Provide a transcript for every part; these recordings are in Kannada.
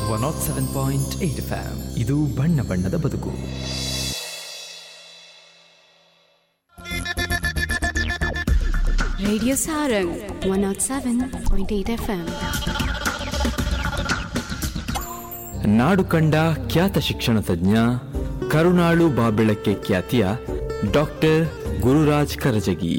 One nought seven point eight FM ಇದು ಬಣ್ಣ ಬಣ್ಣದ ಬದುಕು Radio Sarang 107.8 FM. ನಾಡು ಕಂಡ ಖ್ಯಾತ ಶಿಕ್ಷಣ ತಜ್ಞ ಕರುಣಾಳು ಬಾಬೆಳಕ್ಕೆ ಖ್ಯಾತಿಯ ಡಾಕ್ಟರ್ ಗುರುರಾಜ್ ಕರಜಗಿ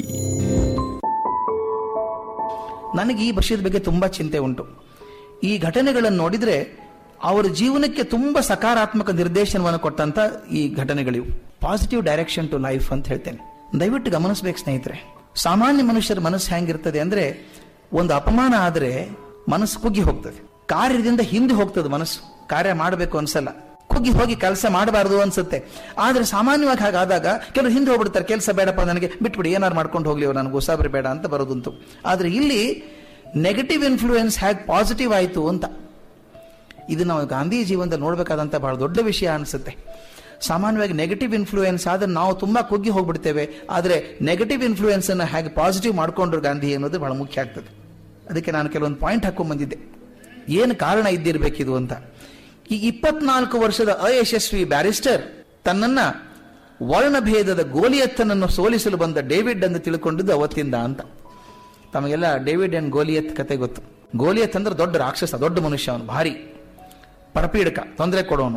ನನಗೆ ಈ ವಿಷಯದ ಬಗ್ಗೆ ತುಂಬಾ ಚಿಂತೆ ಉಂಟು ಈ ಘಟನೆಗಳನ್ನು ನೋಡಿದ್ರೆ ಅವರ ಜೀವನಕ್ಕೆ ತುಂಬಾ ಸಕಾರಾತ್ಮಕ ನಿರ್ದೇಶನವನ್ನು ಕೊಟ್ಟಂತ ಈ ಘಟನೆಗಳಿವು ಪಾಸಿಟಿವ್ ಡೈರೆಕ್ಷನ್ ಟು ಲೈಫ್ ಅಂತ ಹೇಳ್ತೇನೆ ದಯವಿಟ್ಟು ಗಮನಿಸ್ಬೇಕು ಸ್ನೇಹಿತರೆ ಸಾಮಾನ್ಯ ಮನುಷ್ಯರ ಮನಸ್ಸು ಹೆಂಗಿರ್ತದೆ ಅಂದ್ರೆ ಒಂದು ಅಪಮಾನ ಆದ್ರೆ ಮನಸ್ಸು ಕುಗ್ಗಿ ಹೋಗ್ತದೆ ಕಾರ್ಯದಿಂದ ಹಿಂದೆ ಹೋಗ್ತದೆ ಮನಸ್ಸು ಕಾರ್ಯ ಮಾಡಬೇಕು ಅನ್ಸಲ್ಲ ಕುಗ್ಗಿ ಹೋಗಿ ಕೆಲಸ ಮಾಡಬಾರದು ಅನ್ಸುತ್ತೆ ಆದ್ರೆ ಸಾಮಾನ್ಯವಾಗಿ ಹಾಗಾದಾಗ ಕೆಲವರು ಹಿಂದೆ ಹೋಗ್ಬಿಡ್ತಾರೆ ಕೆಲಸ ಬೇಡಪ್ಪ ನನಗೆ ಬಿಟ್ಬಿಡಿ ಏನಾರು ಮಾಡ್ಕೊಂಡು ಹೋಗ್ಲಿ ಅವ್ರು ನನಗೆ ಉಸಾಬರಿ ಬೇಡ ಅಂತ ಬರೋದುಂಟು ಆದ್ರೆ ಇಲ್ಲಿ ನೆಗೆಟಿವ್ ಇನ್ಫ್ಲೂಯೆನ್ಸ್ ಹೇಗೆ ಪಾಸಿಟಿವ್ ಆಯಿತು ಅಂತ ಇದು ನಾವು ಗಾಂಧಿ ಜೀವನದಲ್ಲಿ ನೋಡಬೇಕಾದಂಥ ಬಹಳ ದೊಡ್ಡ ವಿಷಯ ಅನಿಸುತ್ತೆ ಸಾಮಾನ್ಯವಾಗಿ ನೆಗೆಟಿವ್ ಇನ್ಫ್ಲೂಯೆನ್ಸ್ ಆದ್ರೆ ನಾವು ತುಂಬಾ ಕುಗ್ಗಿ ಹೋಗ್ಬಿಡ್ತೇವೆ ಆದರೆ ನೆಗೆಟಿವ್ ಇನ್ಫ್ಲೂಯೆನ್ಸ್ ಅನ್ನು ಹೇಗೆ ಪಾಸಿಟಿವ್ ಮಾಡ್ಕೊಂಡ್ರು ಗಾಂಧಿ ಅನ್ನೋದು ಬಹಳ ಮುಖ್ಯ ಆಗ್ತದೆ ಅದಕ್ಕೆ ನಾನು ಕೆಲವೊಂದು ಪಾಯಿಂಟ್ ಹಾಕೊಂಡ್ ಬಂದಿದ್ದೆ ಏನು ಕಾರಣ ಇದ್ದಿರಬೇಕಿದು ಅಂತ ಈ ಇಪ್ಪತ್ನಾಲ್ಕು ವರ್ಷದ ಅಯಶಸ್ವಿ ಬ್ಯಾರಿಸ್ಟರ್ ತನ್ನನ್ನ ವರ್ಣಭೇದದ ಗೋಲಿಯತ್ತನನ್ನು ಸೋಲಿಸಲು ಬಂದ ಡೇವಿಡ್ ಎಂದು ತಿಳ್ಕೊಂಡಿದ್ದು ಅವತ್ತಿಂದ ಅಂತ ತಮಗೆಲ್ಲ ಡೇವಿಡ್ ಅಂಡ್ ಗೋಲಿಯತ್ ಕತೆ ಗೊತ್ತು ಗೋಲಿಯತ್ ಅಂದ್ರೆ ದೊಡ್ಡ ರಾಕ್ಷಸ ದೊಡ್ಡ ಮನುಷ್ಯ ಅವನು ಭಾರಿ ಪರಪೀಡಕ ತೊಂದರೆ ಕೊಡೋನು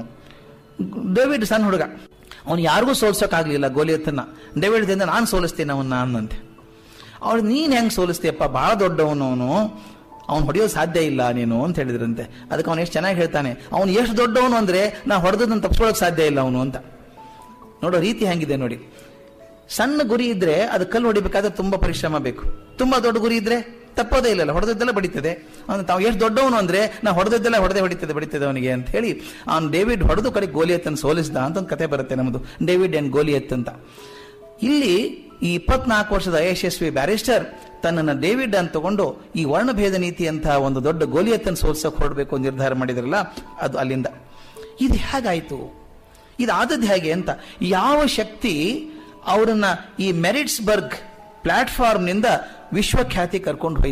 ಡೇವಿಡ್ ಸಣ್ಣ ಹುಡುಗ ಅವನು ಯಾರಿಗೂ ಸೋಲ್ಸೋಕ್ಕಾಗ್ಲಿಲ್ಲ ಗೋಲಿಯತ್ತನ್ನ ಡೇವಿಡ್ದಿಂದ ನಾನು ಸೋಲಿಸ್ತೀನಿ ಅವನ್ನ ಅನ್ನಂತೆ ಅವಳು ನೀನ್ ಹೆಂಗ್ ಸೋಲಿಸ್ತೀಯಪ್ಪ ಬಹಳ ದೊಡ್ಡವನು ಅವನು ಅವ್ನು ಹೊಡೆಯೋದು ಸಾಧ್ಯ ಇಲ್ಲ ನೀನು ಅಂತ ಹೇಳಿದ್ರಂತೆ ಅದಕ್ಕೆ ಅವನು ಎಷ್ಟು ಚೆನ್ನಾಗಿ ಹೇಳ್ತಾನೆ ಅವನು ಎಷ್ಟು ದೊಡ್ಡವನು ಅಂದ್ರೆ ನಾ ಹೊಡೆದನ್ನು ತಪ್ಪಿಸ್ಕೊಳ್ಳೋಕೆ ಸಾಧ್ಯ ಇಲ್ಲ ಅವನು ಅಂತ ನೋಡೋ ರೀತಿ ಹೆಂಗಿದೆ ನೋಡಿ ಸಣ್ಣ ಗುರಿ ಇದ್ರೆ ಅದು ಕಲ್ಲು ಹೊಡಿಬೇಕಾದ್ರೆ ತುಂಬಾ ಪರಿಶ್ರಮ ಬೇಕು ತುಂಬಾ ದೊಡ್ಡ ಗುರಿ ಇದ್ರೆ ತಪ್ಪೋದೇ ಇಲ್ಲ ಹೊಡೆದದ್ದೆಲ್ಲ ಬಡಿತದೆ ಅವನು ತಾವು ಎಷ್ಟು ದೊಡ್ಡವನು ಅಂದ್ರೆ ನಾ ಹೊಡೆದದ್ದೆಲ್ಲ ಹೊಡೆದೇ ಹೊಡಿತದೆ ಬಡಿತದೆ ಅವನಿಗೆ ಅಂತ ಹೇಳಿ ಅವನು ಡೇವಿಡ್ ಹೊಡೆದು ಕಡೆ ಗೋಲಿಯತ್ತನ್ನು ಸೋಲಿಸಿದ ಅಂತ ಒಂದು ಕತೆ ಬರುತ್ತೆ ನಮ್ಮದು ಡೇವಿಡ್ ಅಂಡ್ ಗೋಲಿಯತ್ ಅಂತ ಇಲ್ಲಿ ಈ ಇಪ್ಪತ್ನಾಲ್ಕು ವರ್ಷದ ಯಶಸ್ವಿ ಬ್ಯಾರಿಸ್ಟರ್ ತನ್ನನ್ನು ಡೇವಿಡ್ ಅಂತ ತಗೊಂಡು ಈ ವರ್ಣಭೇದ ನೀತಿ ಅಂತ ಒಂದು ದೊಡ್ಡ ಗೋಲಿಯತ್ತನ್ನು ಸೋಲ್ಸಕ್ಕೆ ಹೊರಡಬೇಕು ಅಂತ ನಿರ್ಧಾರ ಮಾಡಿದ್ರಲ್ಲ ಅದು ಅಲ್ಲಿಂದ ಇದು ಹೇಗಾಯ್ತು ಇದಾದದ್ದು ಹೇಗೆ ಅಂತ ಯಾವ ಶಕ್ತಿ ಅವರನ್ನ ಈ ಮೆರಿಟ್ಸ್ಬರ್ಗ್ ಪ್ಲಾಟ್ಫಾರ್ಮ್ನಿಂದ ವಿಶ್ವಖ್ಯಾತಿ ಕರ್ಕೊಂಡು ಹೋಯ್ತು